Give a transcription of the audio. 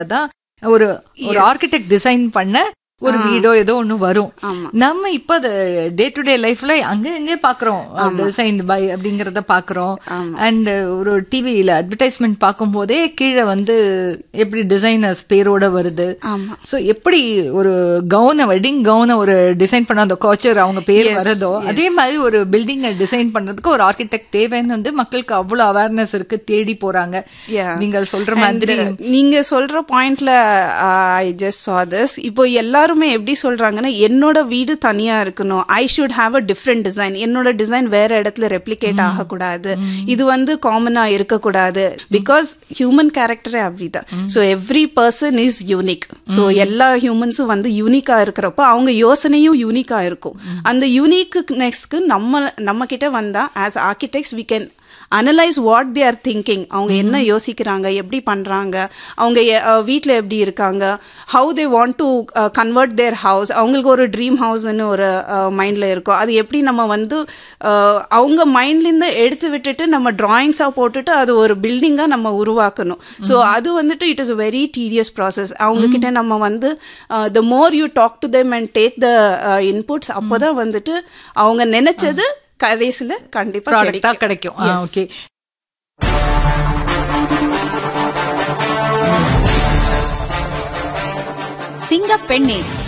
தான் ஒரு ஒரு ஆர்கிடெக்ட் டிசைன் பண்ண ஒரு வீடோ ஏதோ ஒண்ணு வரும் ஆமா நம்ம இப்ப டே டு டே லைஃப்ல அங்க எங்கே பாக்குறோம் டிசைன் பை அப்படிங்கறத பாக்குறோம் ஆமா. அண்ட் ஒரு டிவியில அட்வர்டைஸ்மெண்ட் பார்க்கும் போதே கீழே வந்து எப்படி டிசைனர்ஸ் பேரோட வருது ஆமா சோ எப்படி ஒரு கவுன வெட்டிங் கவுன ஒரு டிசைன் பண்ண அந்த கோச்சர் அவங்க பேர் Yes, வரதோ அதே மாதிரி ஒரு பில்டிங் டிசைன் பண்றதுக்கு ஒரு ஆர்கிடெக்ட் தேவைன்னு வந்து மக்களுக்கு அவ்வளவு அவேர்னஸ் இருக்கு தேடி போறாங்க Yeah. நீங்க சொல்ற மாதிரி And, நீங்க சொல்ற பாயிண்ட்ல ஐ ஜஸ்ட் saw this இப்போ எல்லாருமே எப்படி சொல்றாங்கன்னா என்னோட வீடு தனியா இருக்கணும் I should have a different design என்னோட டிசைன் வேற இடத்துல ரெப்ளிகேட் ஆகக்கூடாது இது வந்து காமனா இருக்கக்கூடாது பிகாஸ் ஹியூமன் கேரக்டரே அப்படிதான் so every person is unique so எல்லா ஹியூமன்ஸும் வந்து யூனிக்கா இருக்கிறப்போ அவங்க யோசனையும் யூனிக்கா இருக்கும் அந்த யூனிக்னஸ்க்கு நம்ம நம்ம கிட்ட வந்தா as architects we can analyse what they are thinking அவங்க என்ன யோசிக்கிறாங்க எப்படி பண்ணுறாங்க அவங்க வீட்டில் எப்படி இருக்காங்க how they want to convert their house அவங்களுக்கு ஒரு ட்ரீம் ஹவுஸ்னு ஒரு மைண்டில் இருக்கும் அது எப்படி நம்ம வந்து uh, அவங்க மைண்ட்லேருந்து எடுத்து விட்டுட்டு நம்ம ட்ராயிங்ஸாக போட்டுட்டு அது ஒரு பில்டிங்காக நம்ம உருவாக்கணும் ஸோ அது வந்துட்டு it is very tedious process அவங்கக்கிட்ட நம்ம வந்து the more you talk to them and take the inputs அப்போ தான் வந்துட்டு அவங்க நினைச்சது கடைசியில் கண்டிப்பாக ப்ராடக்டா கிடைக்கும் ஓகே சிங்கப்பெண்ணே